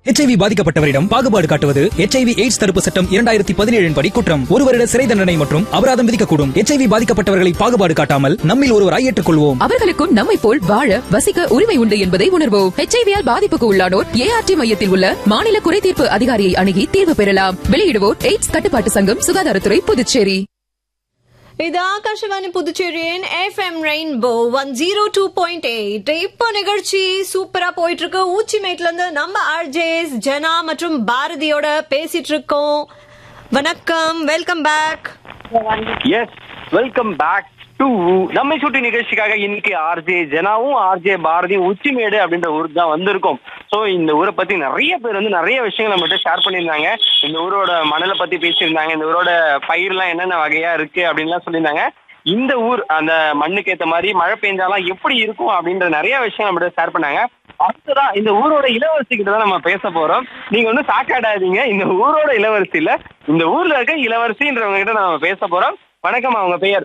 HIV பாதிக்கப்பட்டவரிடம் பாகுபாடு காட்டுவது HIV AIDS தடுப்பு சட்டம் இரண்டாயிரத்தி பதினேழின் படி குற்றம் ஒரு வருட சிறை தண்டனை மற்றும் அபராதம் விதிக்கக்கூடும் எச்ஐவி பாதிக்கப்பட்டவர்களை பாகுபாடு காட்டாமல் நம்மில் ஒருவராய் ஏற்றுக்கொள்வோம் அவர்களுக்கும் நம்மை போல் வாழ வசிக்க உரிமை உண்டு என்பதை உணர்வோம் ஹெச்ஐவியால் பாதிப்புக்கு உள்ளானோர் ஏஆர்டி மையத்தில் உள்ள மாநில குறைதீர்ப்பு அதிகாரியை அணுகி தீர்வு பெறலாம் வெளியிடுவோர் எய்ட்ஸ் கட்டுப்பாட்டு சங்கம் சுகாதாரத்துறை புதுச்சேரி இது ஆகாஷவாணி புதுச்சேரியின் FM rainbow one zero two point eight இப்போ நிகழ்ச்சி சூப்பரா போயிட்டு இருக்கு ஊச்சிமேட்ல இருந்து நம்ம ஆர்ஜேஸ் ஜனா மற்றும் பாரதியோட பேசிட்டு இருக்கோம் வணக்கம் welcome back yes welcome back to நம்மை சுட்டி நிகழ்ச்சிக்காக இன்னைக்கு ஆர்ஜே ஜனாவும் ஆர்ஜே பாரதியும் உச்சிமேடு அப்படின்ற ஊருக்கு தான் வந்திருக்கோம் ஸோ இந்த ஊரை பத்தி நிறைய பேர் வந்து நிறைய விஷயங்கள் நம்மகிட்ட ஷேர் பண்ணியிருந்தாங்க இந்த ஊரோட மணலை பத்தி பேசியிருந்தாங்க இந்த ஊரோட பயிர்லாம் என்னென்ன வகையா இருக்கு அப்படின்லாம் சொல்லியிருந்தாங்க இந்த ஊர் அந்த மண்ணுக்கு ஏத்த மாதிரி மழை பெஞ்சாலாம் எப்படி இருக்கும் அப்படின்ற நிறைய விஷயம் நம்மகிட்ட ஷேர் பண்ணாங்க அடுத்ததா இந்த ஊரோட இளவரசி கிட்ட தான் நம்ம பேச போறோம் நீங்க வந்து சாக்காடாதீங்க இந்த ஊரோட இளவரசி இல்ல இந்த ஊர்ல இருக்க இளவரசின்றவங்க கிட்ட நம்ம பேச போறோம் வணக்கம் அவங்க பெயர்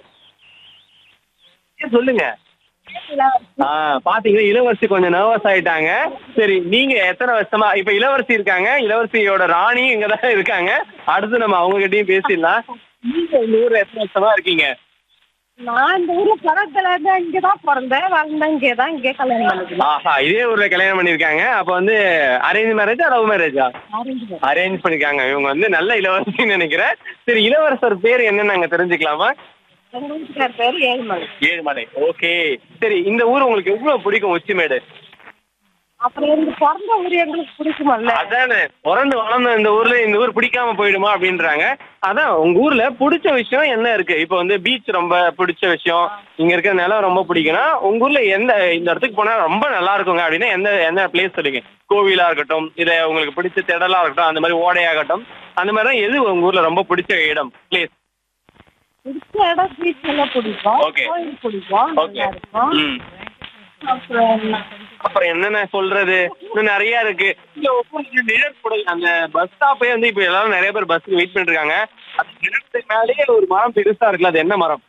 ஏ, சொல்லுங்க ஆ, பாத்தீங்கன்னா இளவரசி கொஞ்சம் நர்வஸ் ஆயிட்டாங்க சரி நீங்க எத்தனை வருஷமா இப்ப இளவரசி இருக்காங்க இளவரசியோட ராணி இங்கதான் இருக்காங்க அடுத்து நம்ம அவங்க கிட்டயும் பேசிடலாம் நீங்க இந்த ஊர்ல எத்தனை வருஷமா இருக்கீங்க நான் இந்த ஊர்ல பிறக்கல இருந்து இங்கதான் பிறந்தேன் வளர்ந்தேன் இங்கதான் இங்கே கல்யாணம் பண்ணிக்கலாம் ஆஹா இதே ஊர்ல கல்யாணம் பண்ணிருக்காங்க அப்ப வந்து அரேஞ்ச் மேரேஜா லவ் மேரேஜா அரேஞ்ச் பண்ணிருக்காங்க இவங்க வந்து நல்ல இளவரசின்னு நினைக்கிறேன் சரி இளவரசர் பேர் என்னன்னு நாங்க தெரிஞ்சுக்கலாமா எங்க வீட்டுக்கார் பேரு ஏழுமலை ஏழுமலை ஓகே சரி இந்த ஊர் உங்களுக்கு எவ்வளவு பிடிக்கும் உச்சிமேடு அப்புறம் இருந்து பிறந்த ஊர் எங்களுக்கு பிடிக்குமல்ல அதானே பிறந்து வளர்ந்த இந்த ஊர்ல இந்த ஊர் பிடிக்காம போயிடுமா அப்படின்றாங்க அதான் உங்க ஊர்ல பிடிச்ச விஷயம் என்ன இருக்கு இப்போ வந்து பீச் ரொம்ப பிடிச்ச விஷயம் இங்க இருக்கிற நிலம் ரொம்ப பிடிக்கும்னா உங்க ஊர்ல எந்த இந்த இடத்துக்கு போனா ரொம்ப நல்லா இருக்குங்க அப்படின்னா எந்த எந்த பிளேஸ் சொல்லுங்க கோவிலா இருக்கட்டும் இல்ல உங்களுக்கு பிடிச்ச திடலா இருக்கட்டும் அந்த மாதிரி ஓடையாகட்டும் அந்த மாதிரி எது உங்க ஊர்ல ரொம்ப பிடிச்ச இடம் பிளேஸ் பிடிச்ச இடம் பீச் எல்லாம் பிடிக்கும் Okay. கோயில் பிடிக்கும் ஓகே நல்லா இருக்கும் ம் அப்புறம் அப்புறம் என்னென்ன சொல்றது இன்னும் நிறைய இருக்கு இல்ல ஒவ்வொரு நிழல் கூட அந்த பஸ் ஸ்டாப்பே வந்து இப்ப எல்லாரும் நிறைய பேர் பஸ்க்கு வெயிட் பண்ணிட்டு இருக்காங்க அந்த நிழலுக்கு மேலேயே ஒரு மரம் பெருசா இருக்குல்ல அது என்ன மரம்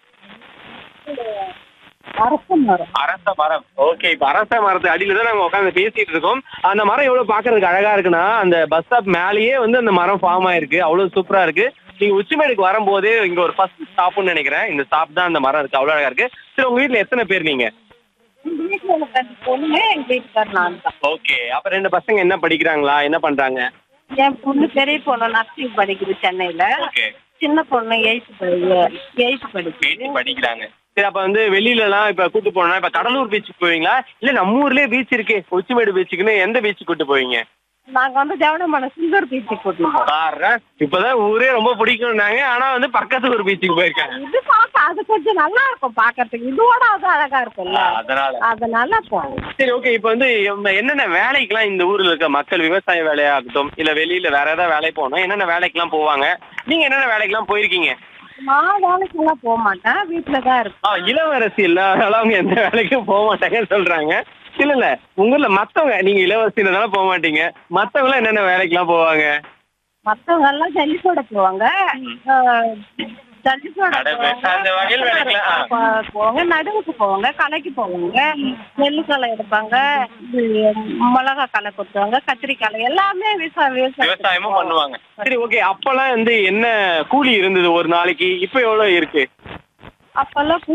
அரச மரம் அரச மரம் ஓகே இப்ப அரச மரத்து அடியில தான் நாங்க உட்காந்து பேசிட்டு இருக்கோம் அந்த மரம் எவ்வளவு பாக்குறதுக்கு அழகா இருக்குன்னா அந்த பஸ் ஸ்டாப் மேலேயே வந்து அந்த மரம் ஃபார்ம் ஆயிருக்கு அவ்வளவு சூப்பரா இருக்கு நீங்க உச்சிமேடுக்கு வரும்போது இங்க ஒரு ஃபர்ஸ்ட் ஸ்டாப்னு நினைக்கிறேன் இந்த ஸ்டாப் தான் அந்த மரம் இருக்கு அவ்வளவு அழகா இருக்கு சரி உங்க வீட்ல எத்தனை பேர் நீங்க எங்க வீட்டுல எனக்கு ரெண்டு பொண்ணு எங்க வீட்டுக்கார் நான் தான் ஓகே அப்ப ரெண்டு பசங்க என்ன படிக்கிறாங்களா என்ன பண்றாங்க என் பொண்ணு பெரிய பொண்ணு நர்சிங் படிக்குது சென்னையில ஓகே சின்ன பொண்ணு எயித்து எயித்து படிக்குது பேசி படிக்கிறாங்க சரி அப்ப வந்து வெளியில எல்லாம் இப்ப கூட்டு போனா இப்ப கடலூர் பீச்சுக்கு போவீங்களா இல்ல நம்ம ஊர்லயே பீச் இருக்கே கொச்சிமேடு பீச்சுக்குன்னு எந்த பீச்சுக்கு கூட்டு போவீங்க நாங்க வந்து ஜவனமான சிங்கர் பீச்சுக்கு கூட்டிட்டு போவோம் பாருடா, இப்பதான் ஊரே ரொம்ப பிடிக்கும்னாங்க ஆனா வந்து பக்கத்து ஒரு பீச்சுக்கு போயிருக்காங்க இது பார்க்க அது கொஞ்சம் நல்லா இருக்கும் பாக்கிறதுக்கு இதோட அது அழகா இருக்கும்ல அதனால அதனால போவோம் சரி ஓகே இப்போ வந்து இந்த என்னென்ன வேலைக்கெல்லாம் இந்த ஊர்ல இருக்க மக்கள் விவசாய வேலையாகட்டும் இல்ல வெளியில வேற ஏதாவது வேலை போகணும் என்னென்ன வேலைக்கெல்லாம் போவாங்க நீங்க என்னென்ன வேலைக்கெல்லாம் போயிருக்கீங்க நான் வேலைக்கெல்லாம் போக மாட்டேன் வீட்டுல தான் இருப்பேன் ஆ இளவரசி இல்ல அதனால அவங்க எந்த வேலைக்கும் போக மாட்டாங்கன்னு சொல்றாங்க இல்ல இல்ல உங்க ஊர்ல மத்தவங்க நீங்க இளவரசினால போக மாட்டீங்க மத்தவங்க எல்லாம் என்னென்ன வேலைக்கெல்லாம் போவாங்க மத்தவங்க எல்லாம் ஜல்லிக்கோட போவாங்க ஆஹ், ஜல்லிக்கோட கடை- போவாங்க. அந்த வயல் வேலைக்கெல்லாம், ஆ. போ- போவாங்க நடுவுக்கு போவாங்க களைக்கு போவாங்க நெல்லு களை எடுப்பாங்க இது மிளகா களை கொத்துவாங்க கத்திரிக்காய் எல்லாமே விவசாயம் விவசாயமும் பண்ணுவாங்க சரி ஓகே அப்பெல்லாம் வந்து என்ன கூலி இருந்தது ஒரு நாளைக்கு இப்ப எவ்வளவு இருக்கு அப்பெல்லாம்